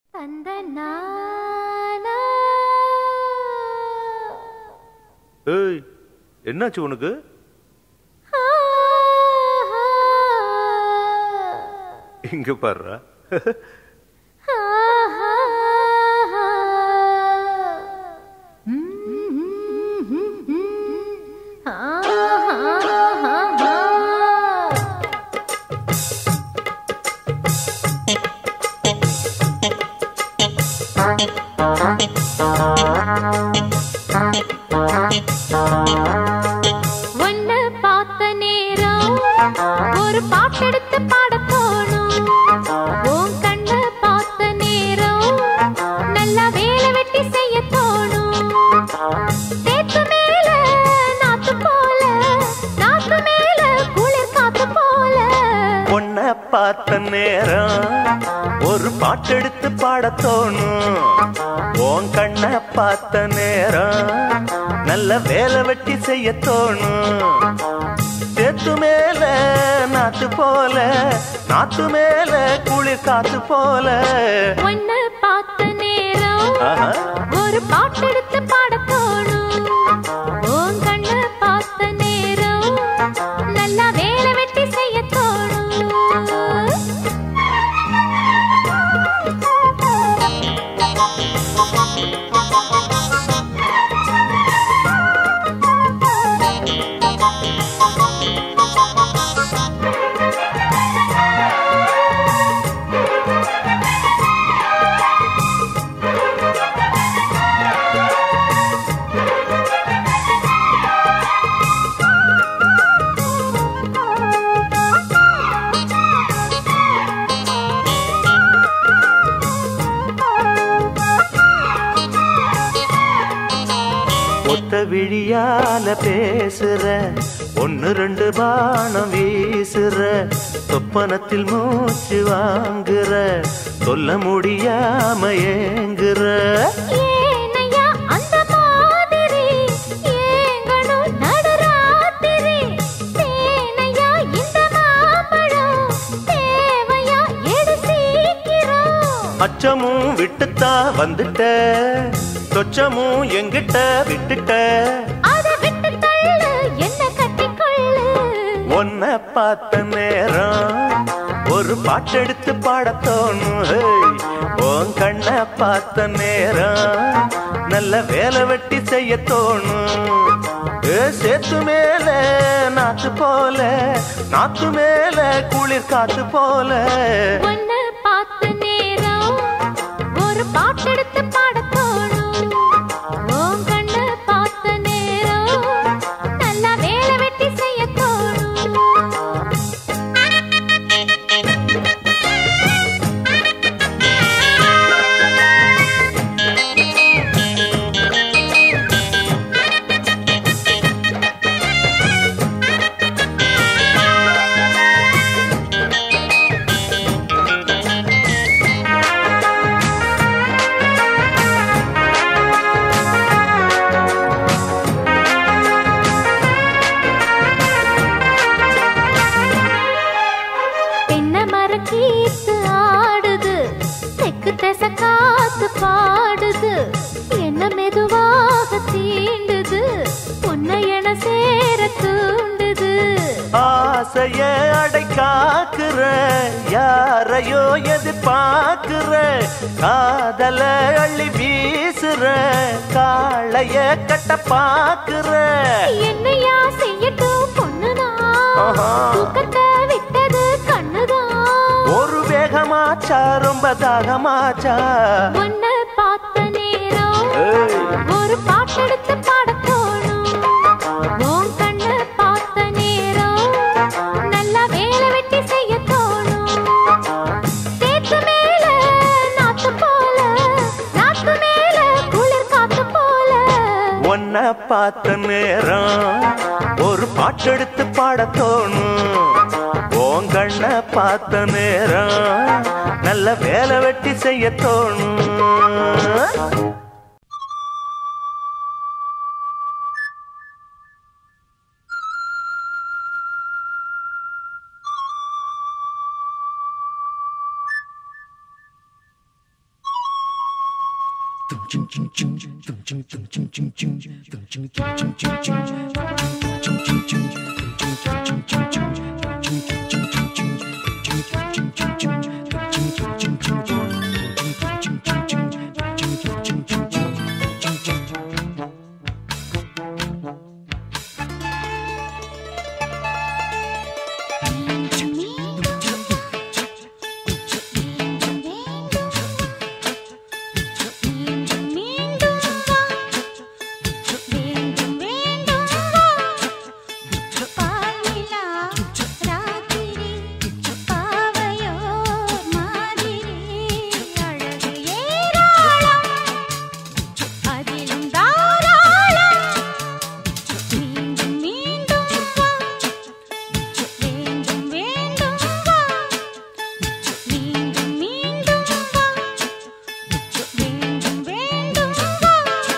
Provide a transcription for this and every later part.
தந்த நானா ஏய் என்னாச்சு உனக்கு இங்க பாருடா ஒன்னு பார்த்த நேரம் ஒரு பாட்டெடுத்து பாட தோணும் உன் கண்ண பார்த்த நேரம் நல்லா வேலை வெட்டி செய்ய தோணும் தேத்து மேல நாத்து போல நாத்து மேல குளிர் காத்து போல பொண்ண பார்த்த நேரம் ஒரு பாட்டெடுத்து பாட தோணும் உன் கண்ண பார்த்த நேரம் நல்ல வேலை வெட்டி செய்ய தோணும் சேத்து மேல நாத்து போல நாத்து மேல குளிர் காத்து போல ஒன்னு பார்த்த நேரம் ஆஹா. ஒரு பாட்டெடுத்து பாட தோணும் உன் கண்ண பார்த்த நேரம் நல்லா வேலை வெட்டி செய்ய தோணும் ஒத்த விழியால பேசுற ஒன்னு ரெண்டு பானம் வீசுற சொப்பனத்தில் மூச்சு வாங்குற சொல்ல முடியாம ஏங்குற ஏனையா அந்த மாதிரி ஏங்கணும் நடுராத்திரி தேனையா இந்த மாம்பழம் தேவையா எடு சீக்கிரம் அச்சமும் விட்டுத்தா வந்துட்ட சொச்சமும் எங்கிட்ட விட்டுட்ட அதை விட்டு தள்ளு என்ன கட்டிக்கொள்ளு உன்னை பார்த்த நேரம் ஒரு பாட்டெடுத்து பாட தோணும் ஹேய். உன் கண்ணை பார்த்த நேரம் நல்ல வேலை வெட்டி செய்ய தோணும் ஏ, சேத்து மேல நாத்து போல நாத்து மேல குளிர் காத்து போல ஒன்னு பார்த்த நேரம் ஒரு பாட்டெடுத்து பாட தோணும் உன் கண்ணு பார்த்த நேரம் நல்லா வேலை வெட்டி செய்ய தோணும் தென்னை மரம் கீத்து ஆடுது தெக்கு திச காத்து பாடுது என்ன மெதுவாக தீண்டுது உன்னை என சேர தூண்டுது ஆசைய அடை காக்குற யாரையோ எதிர்பார்க்கிற காதல அள்ளி வீசுற காளைய கட்ட பாக்குற என்னையா செய்யட்டும் பொண்ணுதான் ஆஹா. தூக்கத்தை விட்டது கண்ணுதான் ஒரு வேகமாச்சா ரொம்ப தாகமாச்சா உன்னை பார்த்த நேரம் ஏய், ஒரு பாட்டெடுத்து பாட தோணும் உன் கண்ணு பார்த்த நேரம் நல்லா வேலை வெட்டி செய்ய தோணும் சேத்து மேல நாத்து போல நாத்து மேல குளிர் காத்து போல உன்னை பார்த்த நேரம் ஒரு பாட்டெடுத்து பாட தோணும் உன் கண்ணை பார்த்த நேரம் நல்ல வேலை வெட்டி செய்ய தோணும் அதிலும் தாராளம் மீண்டும் மீண்டும் வா வேண்டும் வேண்டும் வா மீண்டும் மீண்டும் வா வேண்டும் வேண்டும் வா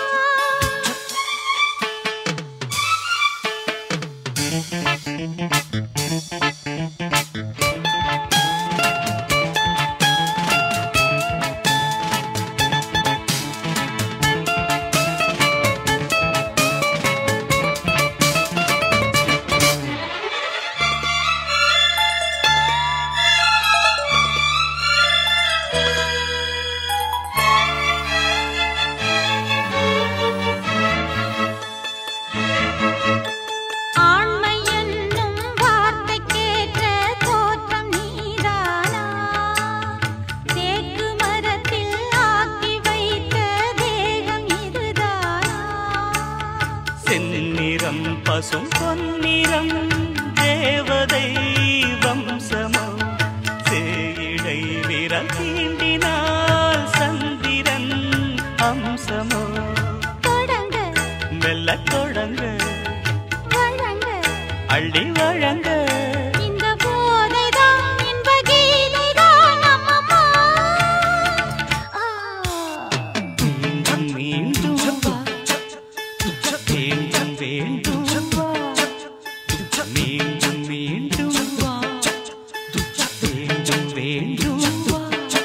ஆண்மை என்னும் வார்த்தைக்கேற்ற தோற்றம் நீதானா தேக்கு மரத்தில் ஆக்கி வைத்த தேகம் இதுதானா செந்நிறம் பசும் பொன்னிறம் தேவதை வம்சமோ சேயிடை விரல் தீண்டினால் சந்திரன் அம்சமோ தொடங்க மெல்ல தொடங்க வழங்க அள்ளி வழங்க இந்த போதைதான் இன்ப கீதைதான் அம்மம்மா ஆ. மீண்டும் மீண்டும் வா. வேண்டும் வேண்டும் வா. மீண்டும் மீண்டும் வா. வேண்டும் வேண்டும் வா.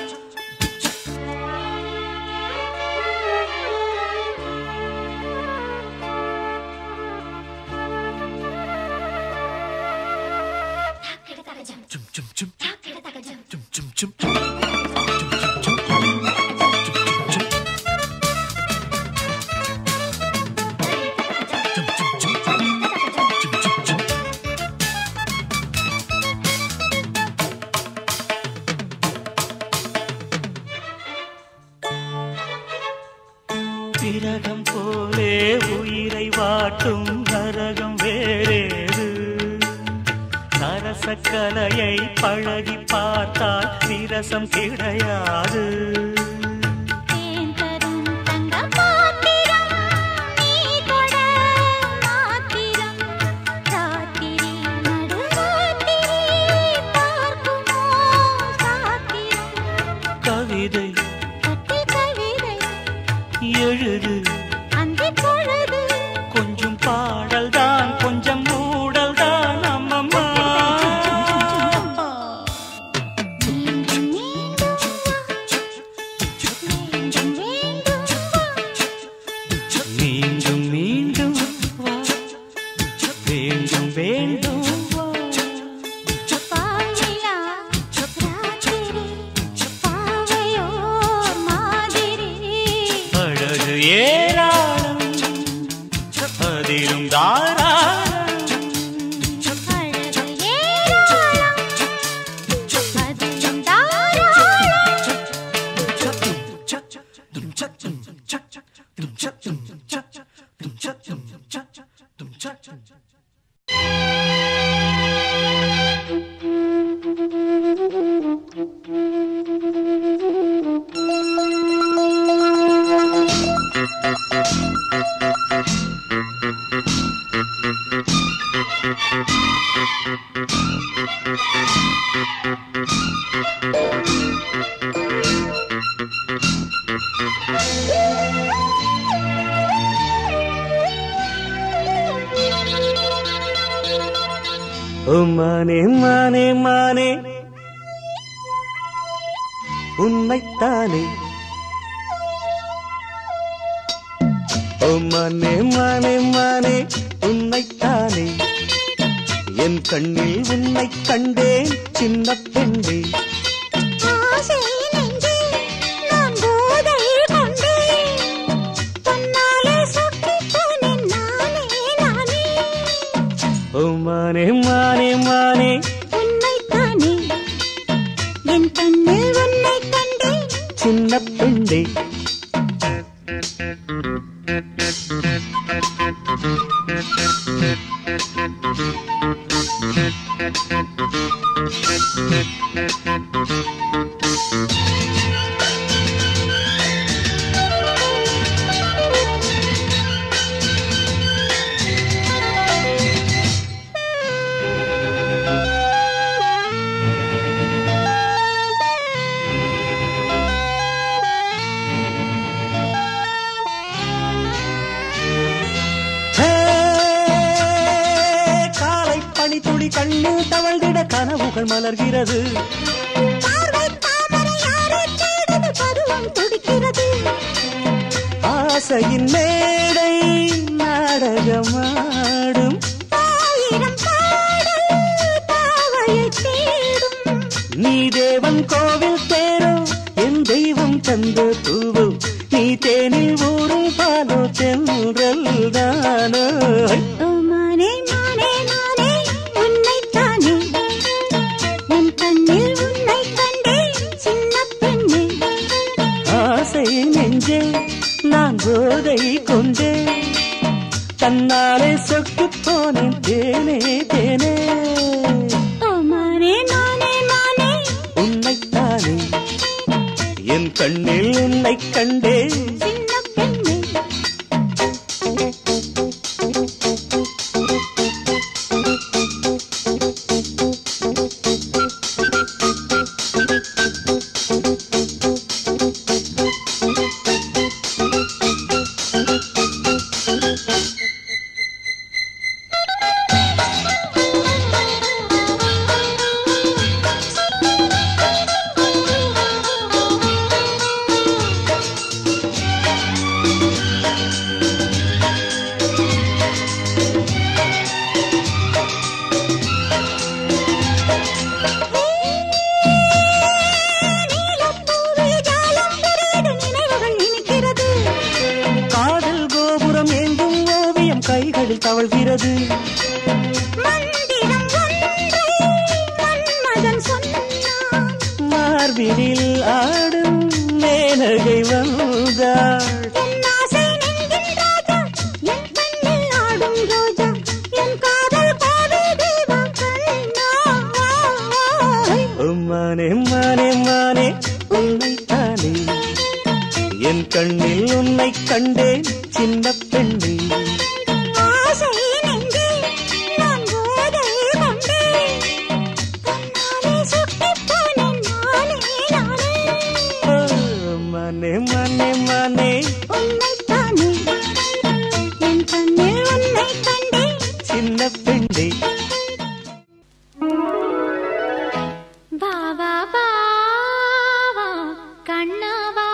திரகம் போலே உயிரை வாட்டும் நரகம் வேறேது சரசக்கலையை பழகி பார்த்தால் விரசம் கிடையாது தேன் தரும் தங்க பாத்திரம் நீ தொட மாத்திரம் ராத்திரி நடுராத்திரி பார்க்குமோ சாத்திரம் கவிதை கட்டி கவிதை எழுது அந்தி பொழுது கொஞ்சம் பாடல் தான் கொஞ்சம் மூடல் தான் அம்மம்மா மீண்டும் மீண்டும் வா வேண்டும் வேண்டும் வா மீண்டும் மீண்டும் வா வேண்டும் வேண்டும் வா பாலிலா ராத்திரி பாவையோர் மாதிரி அழகு ஏராளம் அதிலும் தாராளம் அழகு ஏராளம் அதிலும் தாராளம் ஓ மானே மானே மானே உன்னைத்தானே ஓ மானே மானே மானே உன்னைத்தானே என் கண்ணில் உன்னை கண்டேன் சின்ன பெண்ணே ஆசை நெஞ்சே நான் போதை கொண்டேன் தன்னாலே சொக்கிப் போனேன் நானே நானே ஓ மானே மானே மானே உன்னைத்தானே என் கண்ணில் உன்னை கண்டேன் சின்ன பெண்ணே ஹே, காலை பனித்துளி கண்ணில் தவழ்ந்திட கனவுகள் மலர்கிறது பார்வை தாமரை யாரை தேடுது பருவம் துடிக்கிறது ஆசையின் மேடை நாடகமாடும் ஆயிரம் பாடல் பாவையை தேடும் நீ தேவன் கோவில் தேரோ என் தெய்வம் தந்த பூவோ நீ தேனில் ஊறும் பாலோ தென்றல் தானோ ஓ மானே மானே மானே உன்னைத்தானே என் கண்ணில் உன்னை கண்டேன் சின்ன பெண்ணே ஆசை நெஞ்சே நான் போதை கொண்டே தன்னாலே சொக்கு போனேன் தேனே தேனே ஓ மானே மானே மானே உன்னைத்தானே என் கண்ணில் உன்னை கண்டே சின்ன பெண்ணே நீலப்பூவே ஜாலம் பெரியது நினைவுகள் இனிக்கிறது காதல் கோபுரம் ஏங்கும் ஓவியம் கைகளில் தவழ்கிறது மந்திரம் ஒன்றை மன்மதன் சொன்னான் மார்பினில் ஆடும் மேனகை வந்தாள் என் ஆசை நெஞ்சின் ராஜா என் கண்ணில் ஆடும் ரோஜா என் காதல் காதல் தெய்வம் கண்ணா மானே மானே மானே உன்னைத்தானே என் கண்ணில் உன்னை கண்டேன் சின்ன பெண்ணே ஆசை நெஞ்சே நான் போதை கொண்டேன் தன்னாலே சொக்கிப் போனேன் நானே நானே ஓ, மானே மானே மானே உன்னைத்தானே என் கண்ணில் உன்னை கண்டேன் சின்ன பெண்ணே வா வா வா வா கண்ணவா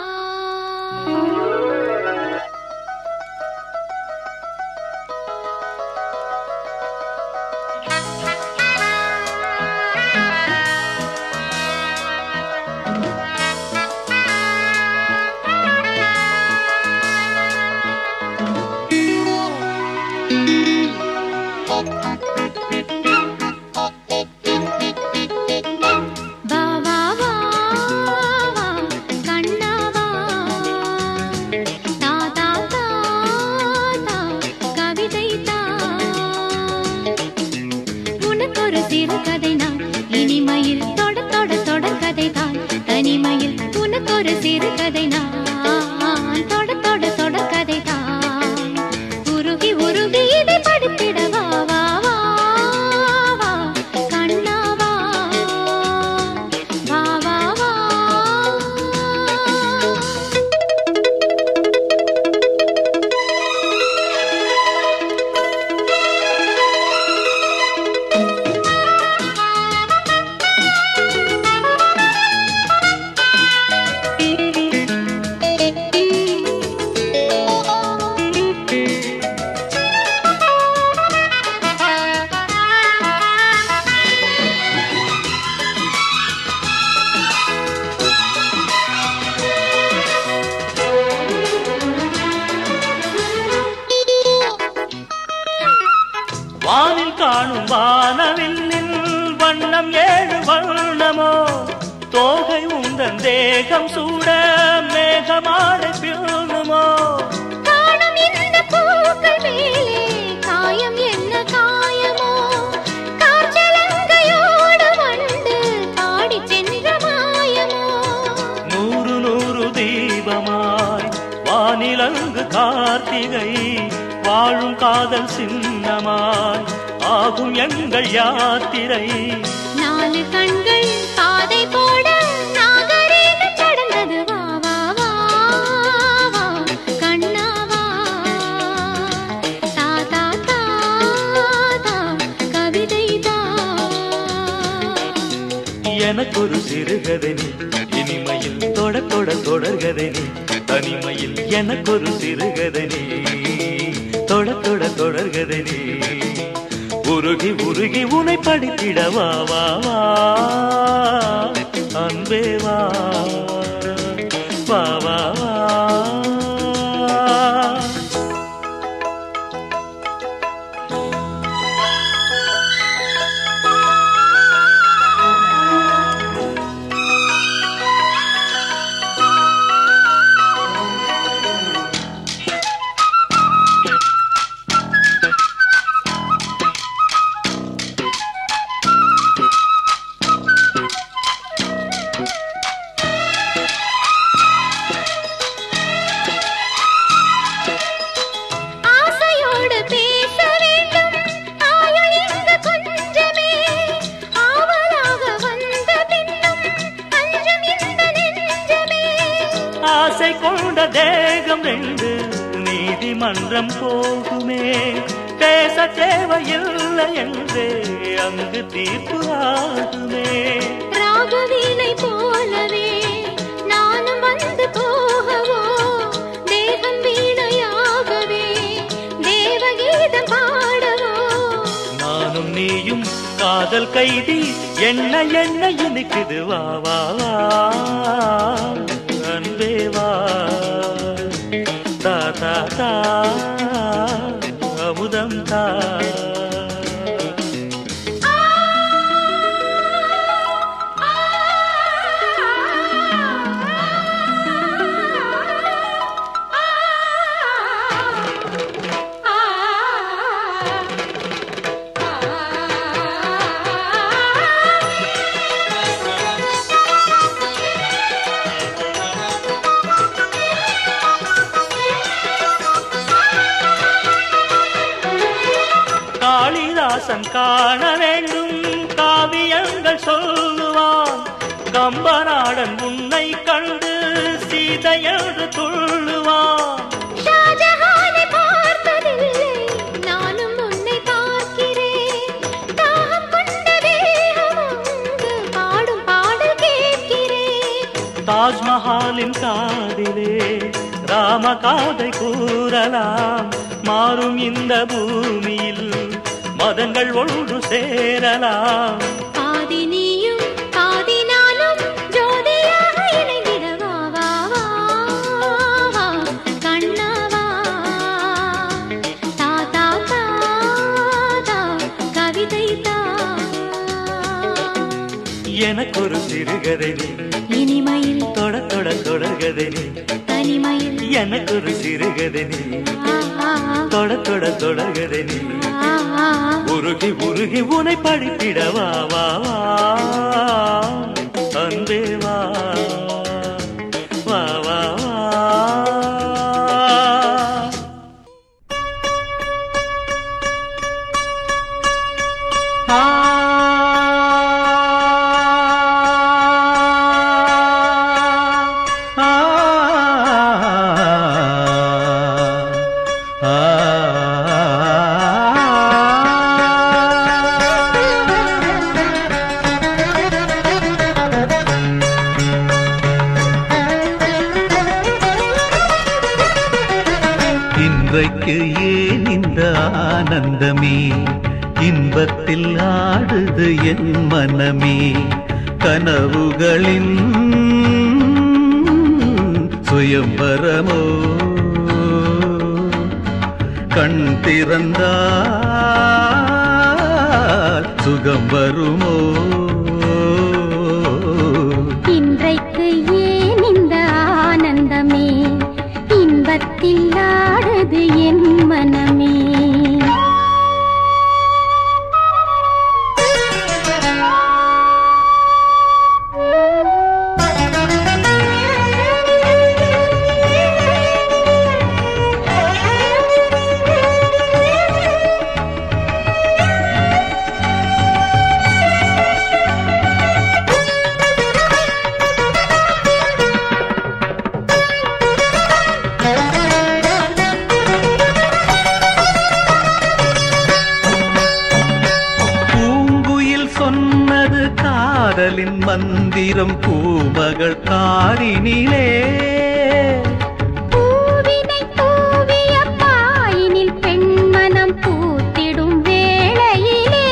வா வா வா வா கண்ணவா தா தா தா தா கவிதை தா உனக்கு ஒரு சிறு கதை நான் இனிமையில் தொட தொட தொட கதை தான் தனிமையில் உனக்கு ஒரு சிறு கதை நான் தொட தொட தொட கதை தான் உருகி உருகி இதை படித்திட வா வா வா வா கண்ணா வா வா வா வா தேகம் சூட மேகமாட பில்லுமோ காணும் இந்த பூக்கள் மேலே காயம் என்ன காயமோ காற்றலங்கையோடு வண்டு பாடிச் சென்ற மாயமோ நூறு நூறு தீபமாய் வானிலங்கு கார்த்திகை வாழும் காதல் சின்னமாய் ஆகும் எங்கள் யாத்திரை நாலு கண்கள் பாதை போட நாகரீகம் கடந்தது வா வா வா வா கண்ணா வா தா தா தா தா கவிதை தா எனக்கொரு சிறுகதனி இனிமையில் தொட தொட தொடர்கதனி தனிமையில் எனக்கொரு சிறுகதனி தொட தொட தொடர்கதனி உருகி உருகி உனை படித்திட வா வா வா அன்பே வா வா வா வா ஆசையோடு பேச வேண்டும் ஆயுள் இங்கு கொஞ்சமே ஆவலாக வந்த பின்னும் அஞ்சும் இந்த நெஞ்சமே ஆசை கொண்ட தேகம் ரெண்டு நீதிமன்றம் போகுமே பேச தேவையில்லை என்றே அங்கு தீர்ப்பு ஆகுமே ராகவீணை போலவே நானும் வந்து போகவோ தேகம் வீணையாகவே தேவகீதம் பாடவோ நானும் நீயும் காதல் கைதி என்ன என்ன இனிக்குது வா வா வா அன்பே வா தா தா தா அமுதம் தா காளிதாசன் காண வேண்டும் காவியங்கள் சொல்லுவான் கம்பநாடன் உன்னை கண்டு சீதையென்று துள்ளுவான் ஷாஜஹானை பார்த்ததில்லை நானும் உன்னை பார்க்கிறேன் தாகம் கொண்ட தேகம் அங்கு பாடும் பாடல் கேட்கிறேன் தாஜ்மஹாலின் காதிலே ராம காதை கூறலாம் மாறும் இந்த பூமியில் மதங்கள் ஒன்று சேரலாம் பாதி நீயும் பாதி நானும் ஜோதியாக இணைந்திட வா வா வா வா கண்ணா வா தா தா தா தா கவிதை தா எனக்கொரு சிறுகதை நீ இனிமையில் தொட தொட தொடர்கதை நீ தனிமையில் எனக்கொரு சிறுகதை நீ ஆ, ஆ, தொட தொட தொடர்கதை நீ ஆ, ஆ. உருகி உருகி உனை படித்திட வா வா வா அன்பே வா வா வா வா இன்றைக்கு ஏன் இந்த ஆனந்தமே இன்பத்தில் ஆடுது என் மனமே கனவுகளின் சுயம்பரமோ கண் திறந்தால் சுகம் வருமோ இன்றைக்கு ஏன் காதலின் மந்திரம் பூமகள் காரினிலே பூவினை தூவிய பாயினில் பெண்மனம் பூத்திடும் வேளையிலே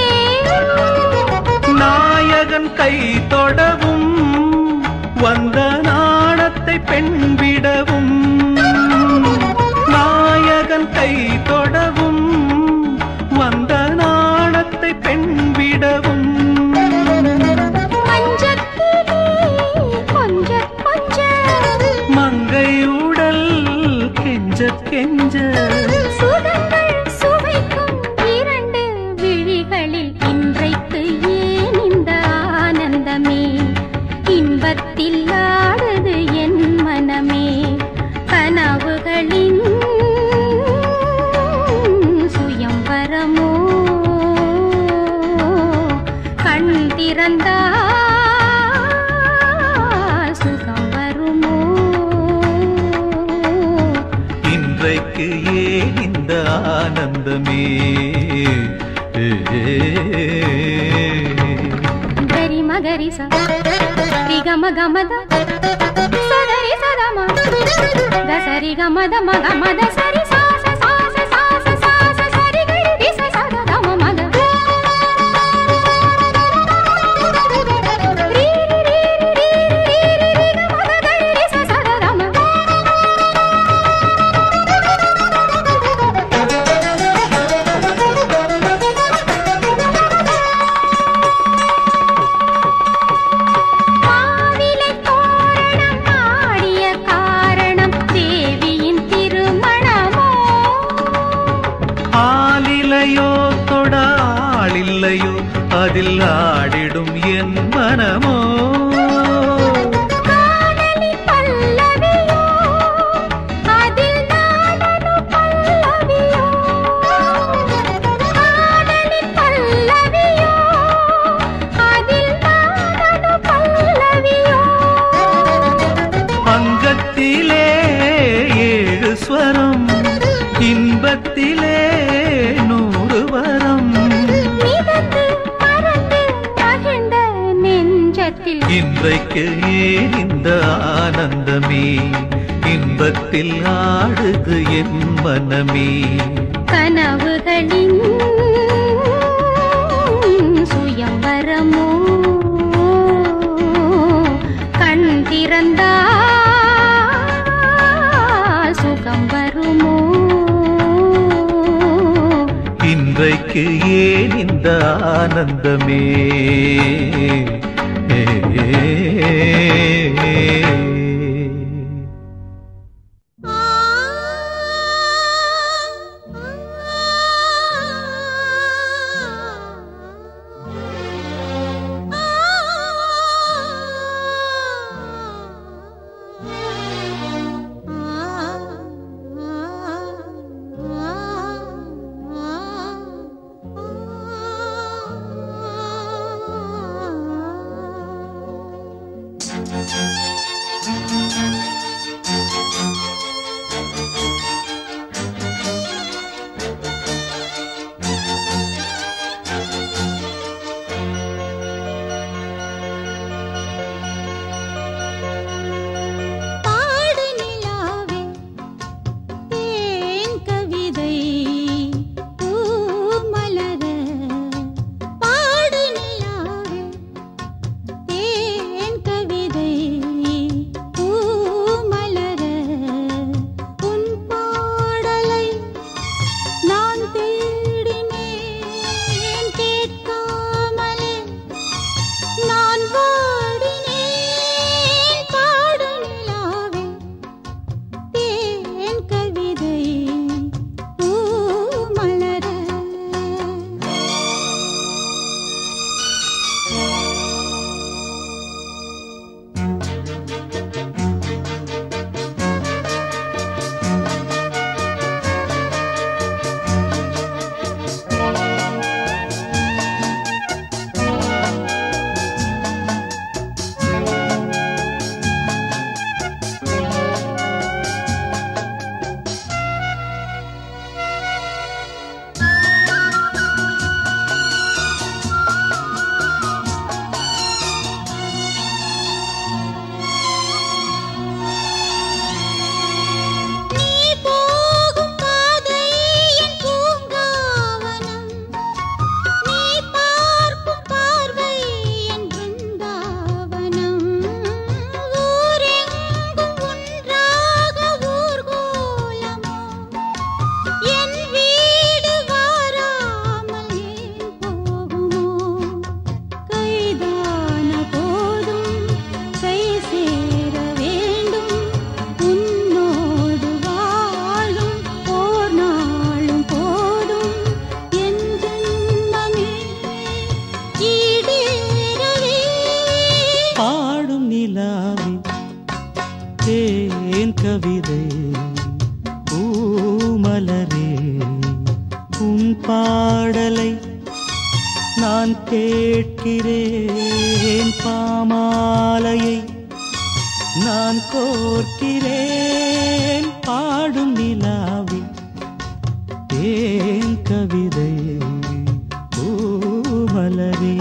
நாயகன் கை தொடவும் வந்த நாணத்தை பெண் விடவும் நாயகன் கை தொடவும் வந்த நாணத்தை பெண் விடவும் மஞ்சத்திலே கொஞ்ச கொஞ்ச மங்கை உடல் கெஞ்ச கெஞ்ச சுகங்கள் சுவைக்கும் இரண்டு விழிகளில் இன்றைக்கு ஏன் இந்த ஆனந்தமே இன்பத்தில் ஆடுது என் மனமே கனவுகளின் சுயம்பரமோ கண் திறந்தால் சுகம் வருமோ இன்றைக்கு ஏன் இந்த ஆனந்தமே ಗರಿ ಮಗರಿ ಸ ರಿ ಗಮ ಗಮದ ಸದರಿ ಸದಮ ಗಸರಿ ಗಮದ ಮಗ ಮದ ಸರಿ ಸಾ ಸ ಸಾ ಸ ಸಾ ಸ ಸಾ ಸ ಸರಿ ಗರಿ ರಿ ಸ ಸದ ಗಮ ಮಗ ರೀ ರಿ ರಿ ರಿ ರಿ ರಿ ರಿ ರಿ ಗ ಮಗ ಗರಿ ರಿ ಸ ಸದ ಗಮ மாவிலை தோரணம் ஆடிய காரணம் தேவியின் திருமணமோ ஆலிலையோ தொடாளில்லையோ அதில் ஆடிடும் என் மனமோ காதலி பல்லவியோ அதில் நாடனு பல்லவியோ காதலி பல்லவியோ அதில் நாடனு பல்லவியோ அங்கத்திலே ஏழு ஸ்வரம் இன்பத்திலே நூறு வரம் மிதந்து மறந்து மகிழ்ந்த நெஞ்சத்தில் இன்றைக்கு ஏன் இந்த ஆனந்தமே இன்பத்தில் ஆடுது என் மனமே கனவுகளின் சுயம்பரமோ கண் திறந்தால் சுகம் வருமோ இன்றைக்கு ஏன் இந்த ஆனந்தமே ஆ கேட்கிறேன் பாமாலையை நான் கோர்க்கிறேன் பாடும் நிலாவில் ஏன் கவிதை பூமலரே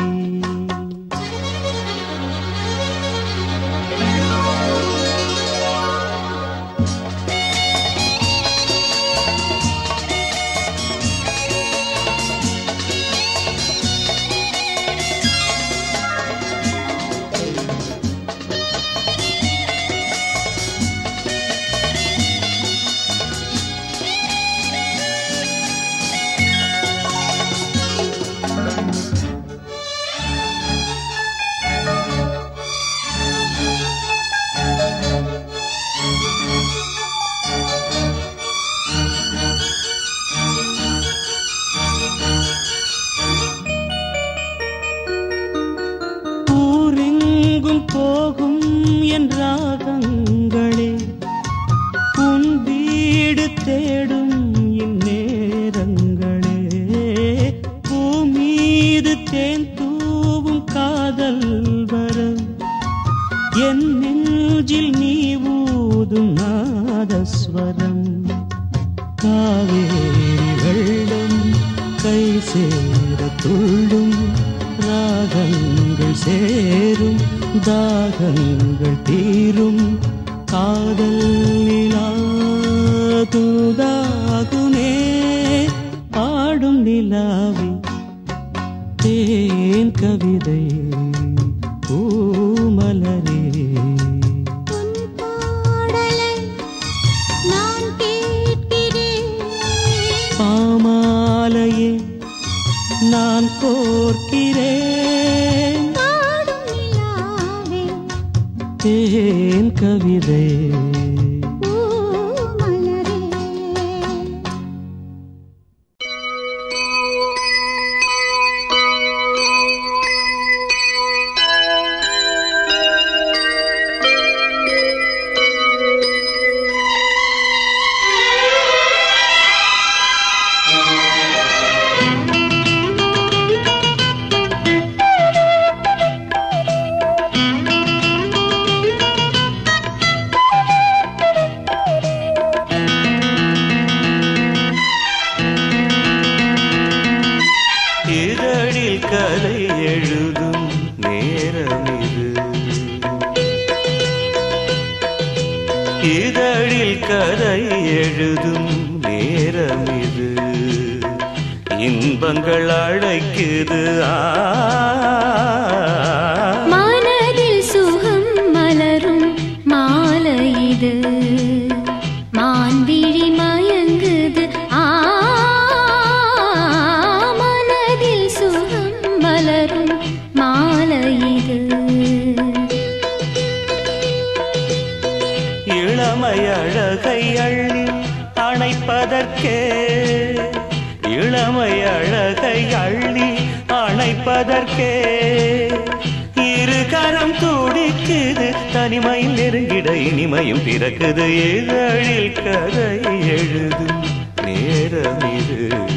ஊரெங்கும் போகும் என் ராகங்களே உன் வீடு தேடும் இந்நேரங்களே பூமீது தேன் தூவும் காதல் வரம் என் நெஞ்சில் நீ ஊதும் நாதஸ்வரம் காவேரி வெள்ளம் கை சேர துள்ளும் ராகங்கள் சேரும் தாகங்கள் தீரும் காதல் நிலா தூதாகுமே பாடும் நிலாவி தேன் கவிதை பூமலரே உன் பாடலை நான் கேட்கிறேன் பாமாலையே நான் கோர்க்கிறேன் பாடும் நிலாவே தேன் கவிதை பூமலரே இதழில் கதை எழுதும் நேரம் இது இதழில் கதை எழுதும் நேரம் இது இன்பங்கள் அழைக்குது ஆ மனதில் சுகம் மலரும் மாலை இது மான்விழி மயங்குது ஆ மனதில் சுகம் மலரும் மாலை இது இளமை அழகை அள்ளி அணைப்பதற்கே இளமை அழகை அள்ளி அணைப்பதற்கே இரு கரம் துடிக்குது தனிமையில் நெருங்கிட இனிமையும் பிறக்குது இதழில் கதை எழுதும் நேரம் இது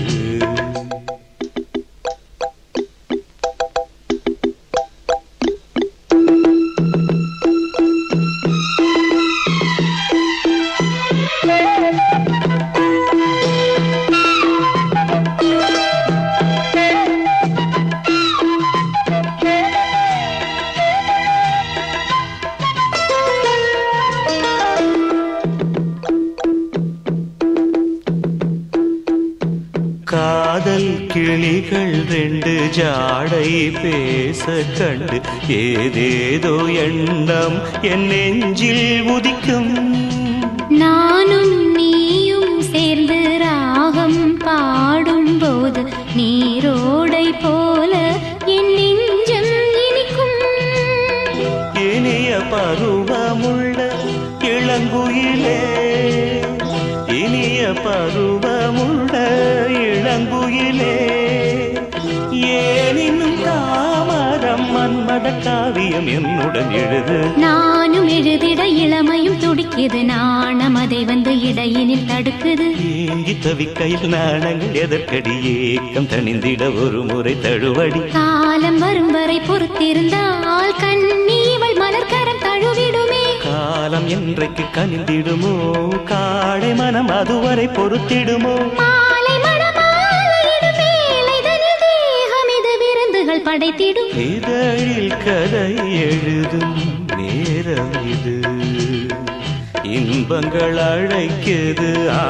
காதல் கிளிகள் ரெண்டு ஜாடை பேச கண்டு ஏதேதோ எண்ணம் என் நெஞ்சில் உதிக்கும் நானும் நீயும் சேர்ந்து ராகம் பாடும்போது நீரோடை போல என் நெஞ்சம் இனிக்கும் இனிய பருவமுள்ள இளங்குயிலே இனிய பருவமுள்ள இளங்குயிலே ஏனினும் தாமரம் மன்ம அடக்காவியம் என்னுடன் எழுது நானும் எழுதிட இளமையும் துடிக்குது நாணம் அதை வந்து இடையினில் தடுக்குது ஏங்கி தவிக்கையில் நாணங்கள் எதற்கடி ஏக்கம் தணிந்திட ஒரு முறை தழுவடி காலம் வரும் வரை பொறுத்திருந்தால் கண்ணி இவள் மலர்கரம் தழுவிடுமே காலம் என்றைக்கு கனிந்திடுமோ காடை மனம் அதுவரை பொறுத்திடுமோ மாலை மணமாலையிடும் வேலைதனில் தேகம் இது விருந்துகள் படைத்திடும் இதழில் கதை எழுதும் நேரம் இது இன்பங்கள் அழைக்குது ஆ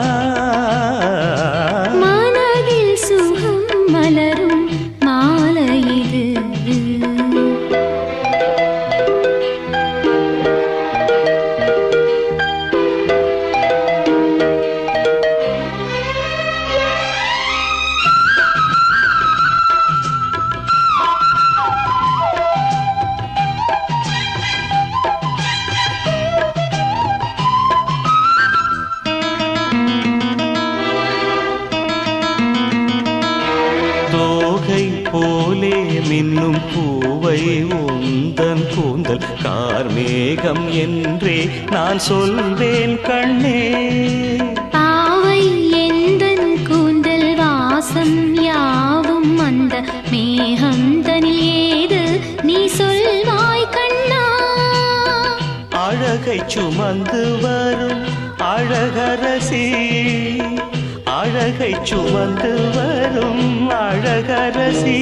மனதில் சுகம் மலரும் மாலை இது தோகை போலே மின்னும் பூவை உந்தன் கூந்தல் கார்மேகம் என்றே நான் சொல்வேன் கண்ணே பாவை எந்தன் கூந்தல் வாசம் யாவும் அந்த மேகம் தனில் ஏது நீ சொல்வாய் கண்ணா அழகை சுமந்து வரும் அழகரசி அழகை சுமந்து வரும் அழகரசி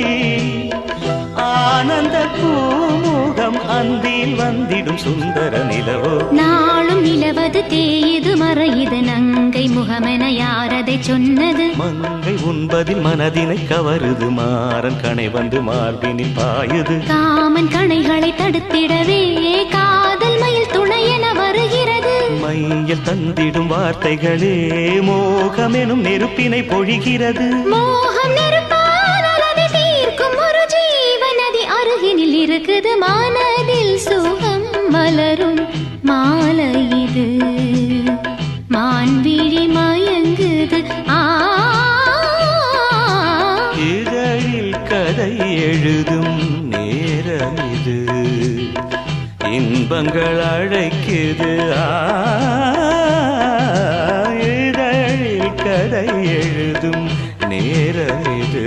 ஆனந்த பூமுகம் அந்தில் வந்திடும் சுந்தர நிலவோ நாளும் நிலவது தேயுது மறையுது நங்கை முகமென யாரதை சொன்னது மங்கை உண்பதில் மனதினை கவருது மாறன் கணை வந்து மார்பினில் பாயுது காமன் கணைகளை தடுத்திடவே காதல் மயில் துணையென வருகிறது மையில் தந்திடும் வார்த்தைகளே மோகமெனும் நெருப்பினை பொழிகிறது மோகம் நெருப்பானால் அதை தீர்க்கும் ஒரு ஜீவநதி அருகினில் இருக்குது மனதில் சுகம் மலரும் மாலை இது மான்விழி மயங்குது ஆ இதழில் கதை எழுதும் நேரம் இது இன்பங்கள் அழைக்குது ஆ, இதழில் கதை எழுதும் நேரம் இது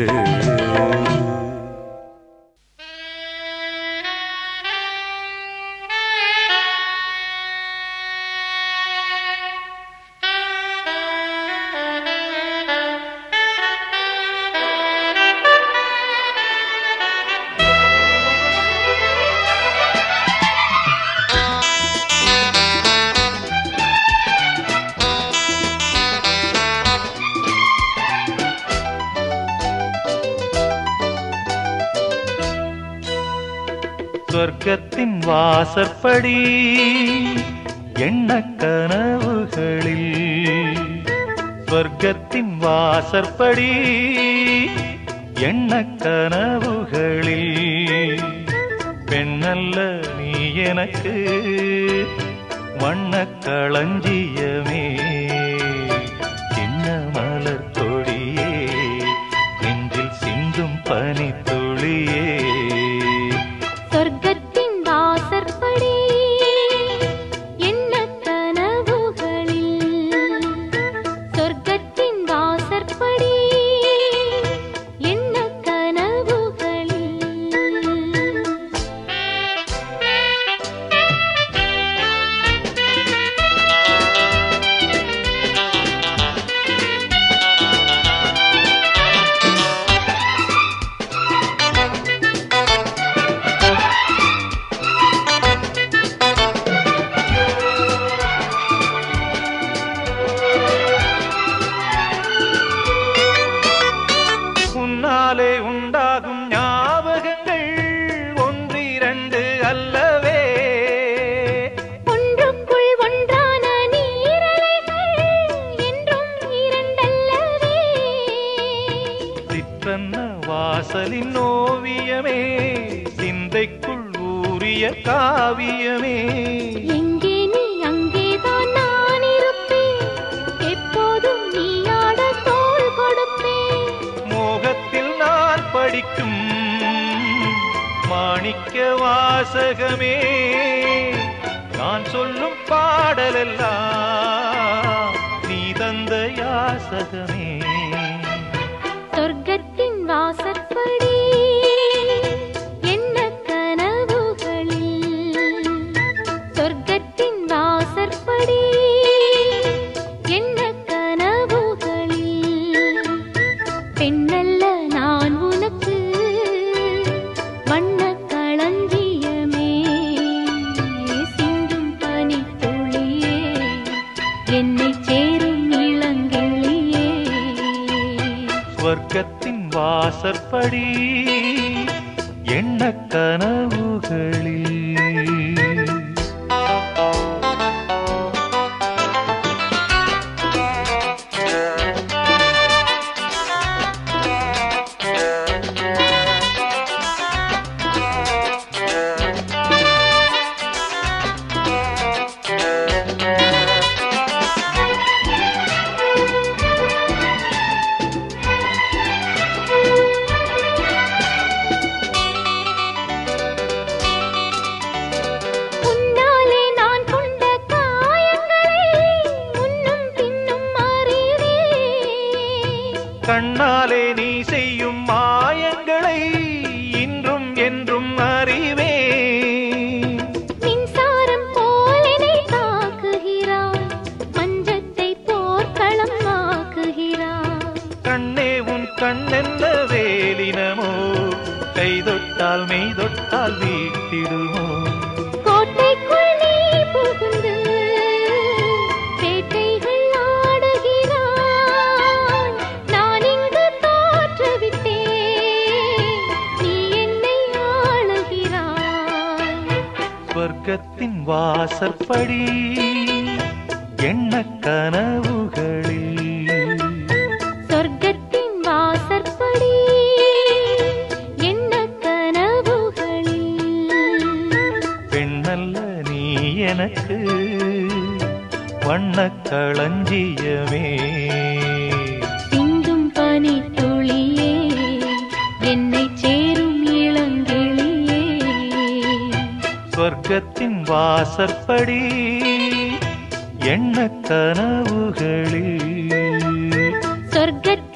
சொர்க்கத்தின் வாசற்படி எண்ண கனவுகளில் சொர்க்கத்தின் வாசற்படி எண்ண கனவுகளில் பெண்ணல்ல நீ எனக்கு வண்ண களஞ்சியமே சின்ன மலர் கொடியே நெஞ்சில் சிந்தும் பனித்துளியே சொர்க்கத்தின் வாசற்படி என்ன கனவுகளில் சொர்க்கத்தின் வாசற்படி என்ன கனவுகளில் உன்னாலே உண்டாகும் ஞாபகங்கள் ஒன்றிரண்டு அல்லவே ஒன்றுக்குள் ஒன்றான நீரலைகள் என்றும் இரண்டல்லவே சிற்றன்ன வாசலின் ஓவியமே சிந்தைக்குள் ஊறிய காவியமே எங்கே நீ அங்கேதான் நான் இருப்பேன் எப்போதும் நீ ஆட தோள் கொடுப்பேன் மோகத்தில் நான் படிக்கும் மாணிக்க வாசகமே நான் சொல்லும் பாடலெல்லாம் நீ தந்த யாசகமே சொர்க்கத்தின் வாசற்படி என்ன கனவுகளில் சொர்க்கத்தின் வாசற்படி என்ன கனவுகளில் பெண்ணல்ல நான் உனக்கு வண்ண களஞ்சியமே சிந்தும் பனித்துளியே என்னை சேரும் இளங்கிளியே ஸ்வர்க்கத்தின் வாசற்படி என்ன கனவுகளில் உன்னாலே நான் கொண்ட காயங்களை முன்னும் பின்னும் அறிவேன் கண்ணாலே நீ செய்யும் மாயங்களை இன்றும் என்றும் அறிவே மின்சாரம் போலனை தாக்குகிறாய் மஞ்சத்தை போர்க்களம் ஆக்குகிறாய் கண்ணே உன் கண்ணென்ன வேலினமோ கை தொட்டால் மெய் தொட்டால் வீட்டிடுமோ கோட்டைக்குள் நீ புகுந்து வேட்டைகள் ஆடுகிறாய் நான் இங்கு தோற்றுவிட்டேன் நீ என்னை ஆளுகிறாய் ஸ்வர்க்கத்தின் வாசற்படி என்ன கனவுகளில் சொர்க்கத்தின் வாசற்படி என்ன கனவுகளில் பெண்ணல்ல நீ எனக்கு வண்ணக் களஞ்சியமே சிந்தும் பனி துளியே என்னை சேரும் இளங்கிளியே சொர்க்கத்தின் வாசற்படி என்ன கனவுகளில் சொர்க்கத்தின்